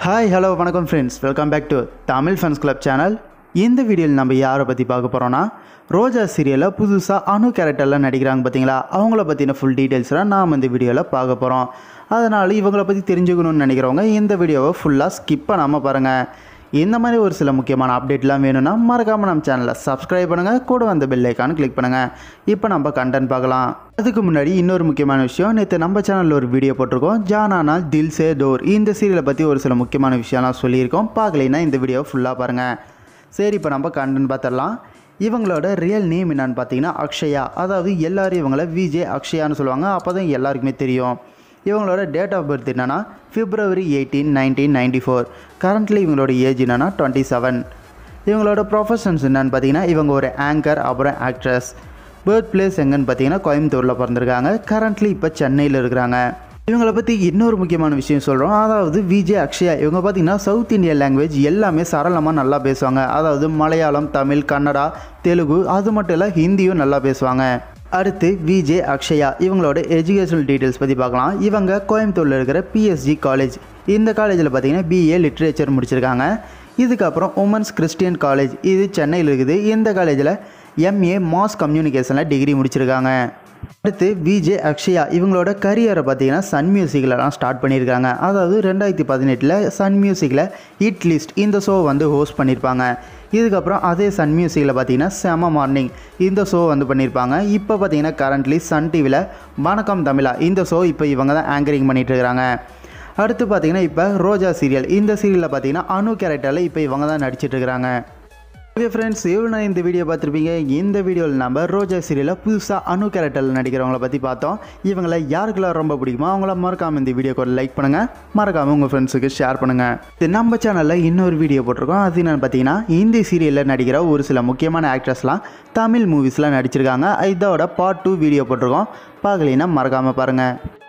hi hello வணக்கம் friends welcome back to Tamil funs club channel இந்த வீடியோவில் நம்ம யாரை பற்றி பார்க்க போகிறோன்னா ரோஜா சீரியலில் புதுசாக அணு கேரக்டரில் நடிக்கிறாங்க பார்த்தீங்களா அவங்கள பற்றின ஃபுல் டீட்டெயில்ஸ்லாம் நாம் இந்த வீடியோவில் பார்க்க போகிறோம் அதனால் இவங்கள பற்றி தெரிஞ்சுக்கணும்னு நினைக்கிறவங்க இந்த வீடியோவை ஃபுல்லாக ஸ்கிப் பண்ணாமல் பாருங்கள் இந்த மாதிரி ஒரு சில முக்கியமான அப்டேட்லாம் வேணும்னா மறக்காமல் நம்ம சேனலை சப்ஸ்கிரைப் பண்ணுங்கள் கூட வந்த பெல் ஐக்கானு கிளிக் பண்ணுங்கள் இப்போ நம்ம கண்டென்ட் பார்க்கலாம் அதுக்கு முன்னாடி இன்னொரு முக்கியமான விஷயம் நேற்று நம்ம சேனலில் ஒரு வீடியோ போட்டிருக்கோம் ஜானானா தில் சே டோர் இந்த சீரியலை பற்றி ஒரு சில முக்கியமான விஷயம்லாம் சொல்லியிருக்கோம் பார்க்கலைன்னா இந்த வீடியோவை ஃபுல்லாக பாருங்கள் சரி இப்போ நம்ம கண்டென்ட் பார்த்துடலாம் இவங்களோட ரியல் நேம் என்னன்னு பார்த்தீங்கன்னா அக்ஷயா அதாவது எல்லாரும் இவங்கள விஜே அக்ஷயான்னு சொல்லுவாங்க அப்போ தான் எல்லாருக்குமே தெரியும் இவங்களோட டேட் ஆஃப் பர்த் என்னன்னா February eighteen nineteen ninety four currently இவங்களோட ஏஜ் என்னன்னா டுவெண்ட்டி செவன் இவங்களோட ப்ரொஃபஷன்ஸ் என்னன்னு பார்த்தீங்கன்னா இவங்க ஒரு ஆங்கர் அப்புறம் ஆக்ட்ரஸ் பர்த் பிளேஸ் எங்கன்னு பார்த்தீங்கன்னா கோயம்புத்தூரில் பிறந்திருக்காங்க கரண்ட்லி இப்போ சென்னையில் இருக்கிறாங்க இவங்கள பற்றி இன்னொரு முக்கியமான விஷயம் சொல்கிறோம் அதாவது விஜய் அக்ஷயா இவங்க பார்த்தீங்கன்னா சவுத் இந்தியன் லாங்குவேஜ் எல்லாமே சரளமாக நல்லா பேசுவாங்க அதாவது மலையாளம் தமிழ் கன்னடா தெலுங்கு அது மட்டும் இல்லை ஹிந்தியும் நல்லா பேசுவாங்க அடுத்து விஜே அக்ஷயா இவங்களோட எஜுகேஷனல் டீட்டெயில்ஸ் பற்றி பார்க்கலாம் இவங்க கோயம்புத்தூரில் இருக்கிற பிஎஸ்ஜி காலேஜ் இந்த காலேஜில் பார்த்தீங்கன்னா பிஏ லிட்ரேச்சர் முடிச்சிருக்காங்க இதுக்கப்புறம் உமன்ஸ் கிறிஸ்டியன் காலேஜ் இது சென்னையில் இருக்குது இந்த காலேஜில் எம்ஏ மாஸ் கம்யூனிகேஷனில் டிகிரி முடிச்சிருக்காங்க அடுத்து விஜே அக்ஷயா இவங்களோட கரியரை பார்த்தீங்கன்னா சன் மியூசிக்லலாம் ஸ்டார்ட் பண்ணியிருக்காங்க அதாவது ரெண்டாயிரத்தி பதினெட்டில் சன் மியூசிக்கில் ஹிட் லிஸ்ட் இந்த ஷோ வந்து ஹோஸ்ட் பண்ணியிருப்பாங்க இதுக்கப்புறம் அதே சன் மியூசிக்கில் பார்த்தீங்கன்னா செம மார்னிங் இந்த ஷோ வந்து பண்ணியிருப்பாங்க இப்போ பார்த்தீங்கன்னா கரண்ட்லி சன் டிவியில் வணக்கம் தமிழா இந்த ஷோ இப்போ இவங்க தான் ஆங்கரிங் பண்ணிட்டு இருக்கிறாங்க அடுத்து பார்த்தீங்கன்னா இப்போ ரோஜா சீரியல் இந்த சீரியலில் பார்த்தீங்கன்னா அணு கேரக்டரில் இப்போ இவங்க தான் நடிச்சிட்டு இருக்கிறாங்க ஓகே ஃப்ரெண்ட்ஸ் இவ்வளோ நான் இந்த வீடியோ பார்த்துருப்பீங்க இந்த வீடியோவில் நம்ம ரோஜா சீரியலில் புதுசாக அணு கேரக்டரில் நடிக்கிறவங்கள பற்றி பார்த்தோம் இவங்களை யாருக்கெல்லாம் ரொம்ப பிடிக்குமோ அவங்கள மறக்காமல் இந்த வீடியோக்கு லைக் பண்ணுங்கள் மறக்காமல் உங்கள் ஃப்ரெண்ட்ஸுக்கு ஷேர் பண்ணுங்கள் இது நம்ம சேனலில் இன்னொரு வீடியோ போட்டிருக்கோம் அது என்னென்னு பார்த்தீங்கன்னா இந்த சீரியலில் நடிக்கிற ஒரு சில முக்கியமான ஆக்ட்ரஸ்லாம் தமிழ் மூவிஸில் நடிச்சிருக்காங்க இதோட பார்ட் டூ வீடியோ போட்டிருக்கோம் பார்க்கலைன்னா மறக்காமல் பாருங்கள்